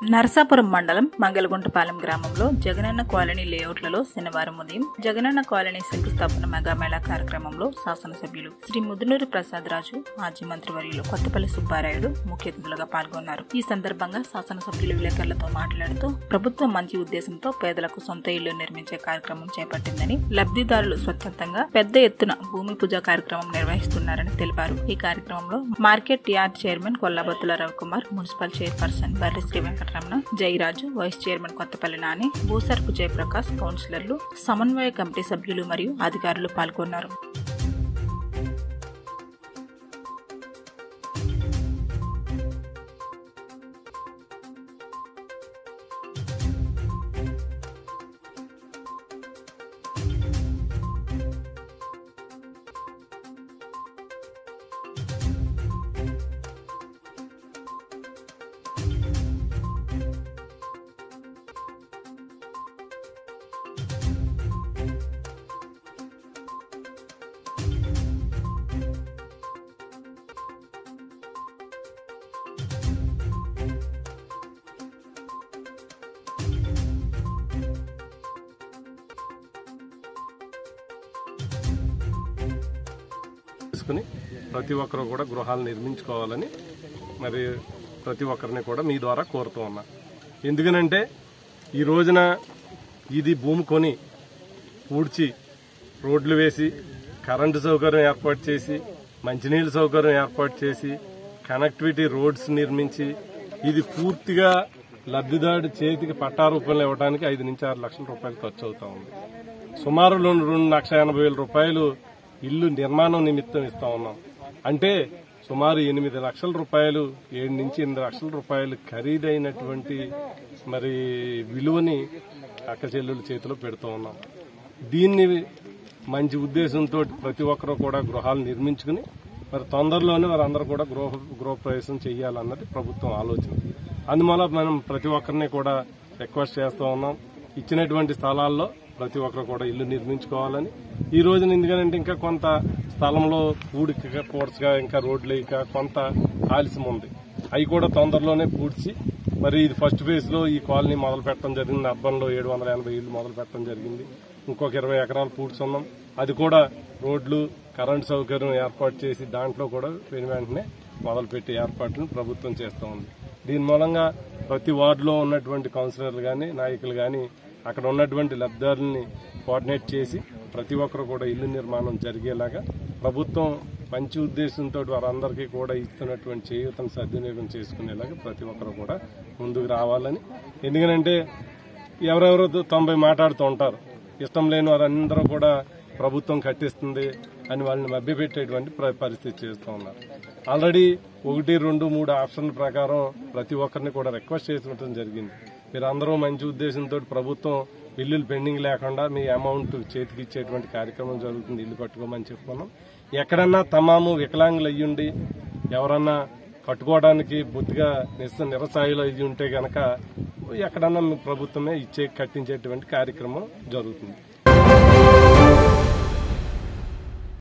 నరసాపురం మండలం మంగళగుంటపాలెం గ్రామంలో జగనన్న కాలనీ లేఅవుట్లలో శనివారం ఉదయం జగనన్న కాలనీ శంకుస్థాపన మెగామేళా కార్యక్రమంలో శాసనసభ్యులు శ్రీ ముదునూరు ప్రసాద్ రాజు మాజీ మంత్రివర్యులు కొత్తపల్లి సుబ్బారాయుడు ముఖ్య అతిథులుగా పాల్గొన్నారు ఈ సందర్భంగా శాసనసభ్యులు విలేకరులతో మాట్లాడుతూ ప్రభుత్వం మంచి ఉద్దేశంతో పేదలకు సొంత ఇళ్లు నిర్మించే కార్యక్రమం చేపట్టిందని లబ్ధిదారులు స్వచ్ఛందంగా పెద్ద ఎత్తున భూమి పూజ కార్యక్రమం నిర్వహిస్తున్నారని తెలిపారు ఈ కార్యక్రమంలో market yard chairman Kollabathula Ravikumar municipal chairperson Barri Sri Venkataramana Jayaraju vice chairman Kothapalli Nani Bhusarpu Jayaprakash కౌన్సిలర్లు సమన్వయ కమిటీ సభ్యులు మరియు అధికారులు పాల్గొన్నారు తీసుకుని ప్రతి ఒక్కరు కూడా గృహాలు నిర్మించుకోవాలని మరి ప్రతి ఒక్కరిని కూడా మీ ద్వారా కోరుతూ ఉన్నా ఎందుకనంటే ఈ రోజున ఇది భూమి కొని పూడ్చి రోడ్లు వేసి కరెంటు సౌకర్యం ఏర్పాటు చేసి మంచినీళ్ళ సౌకర్యం ఏర్పాటు చేసి కనెక్టివిటీ రోడ్స్ నిర్మించి ఇది పూర్తిగా లబ్ధిదారుడి చేతికి పట్టా రూపంలో ఇవ్వడానికి ఐదు నుంచి ఆరు లక్షల రూపాయలు ఖర్చు అవుతా ఉంది సుమారు రెండు రెండు లక్ష ఎనభై వేల రూపాయలు ఇల్లు నిర్మాణం నిమిత్తం ఇస్తా ఉన్నాం అంటే సుమారు ఎనిమిది లక్షల రూపాయలు ఏడు నుంచి ఎనిమిది లక్షల రూపాయలు ఖరీదైనటువంటి మరి విలువని అక్క చెల్లెల చేతిలో పెడుతూ ఉన్నాం దీన్ని మంచి ఉద్దేశంతో ప్రతి ఒక్కరూ కూడా గృహాలు నిర్మించుకుని మరి తొందరలోనే వారందరూ కూడా గృహ గృహప్రవేశం చేయాలన్నది ప్రభుత్వం ఆలోచన అందువల్ల మనం ప్రతి ఒక్కరిని కూడా రిక్వెస్ట్ చేస్తూ ఉన్నాం ఇచ్చినటువంటి స్థలాల్లో ప్రతి ఒక్కరు కూడా ఇల్లు నిర్మించుకోవాలని ఈ రోజున ఎందుకంటే ఇంకా కొంత స్థలంలో పూడిక పూడ్చగా ఇంకా రోడ్లు ఇక కొంత ఆలస్యం ఉంది అవి కూడా తొందరలోనే పూడ్చి మరి ఇది ఫస్ట్ ఫేజ్ లో ఈ కాలనీ మొదలు పెట్టడం జరిగింది అర్బన్ లో ఏడు వందల ఎనభై ఇళ్లు మొదలు పెట్టడం జరిగింది ఇంకొక ఇరవై ఎకరాలు పూడ్చున్నాం అది కూడా రోడ్లు కరెంట్ సౌకర్యం ఏర్పాటు చేసి దాంట్లో కూడా వెను వెంటనే మొదలుపెట్టే ఏర్పాట్లను ప్రభుత్వం చేస్తూ ఉంది దీని మూలంగా ప్రతి వార్డులో ఉన్నటువంటి కౌన్సిలర్లు కానీ నాయకులు కానీ అక్కడ ఉన్నటువంటి లబ్ధిదారుల్ని కోఆర్డినేట్ చేసి ప్రతి ఒక్కరు కూడా ఇల్లు నిర్మాణం జరిగేలాగా ప్రభుత్వం మంచి ఉద్దేశంతో వారందరికీ కూడా ఇస్తున్నటువంటి చేయూతను సద్వినియోగం చేసుకునేలాగా ప్రతి ఒక్కరు కూడా ముందుకు రావాలని ఎందుకనంటే ఎవరెవరో తొంభై మాట్లాడుతూ ఉంటారు ఇష్టం లేని వారందరూ కూడా ప్రభుత్వం కట్టిస్తుంది అని వాళ్ళని మభ్యపెట్టేటువంటి ప్ర- పరిస్థితి చేస్తూ ఉన్నారు ఆల్రెడీ ఒకటి రెండు మూడు ఆప్షన్ల ప్రకారం ప్రతి ఒక్కరిని కూడా రిక్వెస్ట్ చేసినట్టు జరిగింది మీరు అందరూ మంచి ఉద్దేశంతో ప్రభుత్వం ఇల్లులు పెండింగ్ లేకుండా మీ అమౌంట్ చేతికి ఇచ్చేటువంటి కార్యక్రమం జరుగుతుంది ఇల్లు కట్టుకోమని చెప్పుకున్నాం ఎక్కడన్నా తమాము వికలాంగులు అయ్యుండి ఎవరన్నా కట్టుకోవడానికి బొత్తిగా నిస్స నిరసాయిలో అయ్యి ఉంటే గనక ఎక్కడన్నా మీ ప్రభుత్వమే ఇచ్చే కట్టించేటువంటి కార్యక్రమం జరుగుతుంది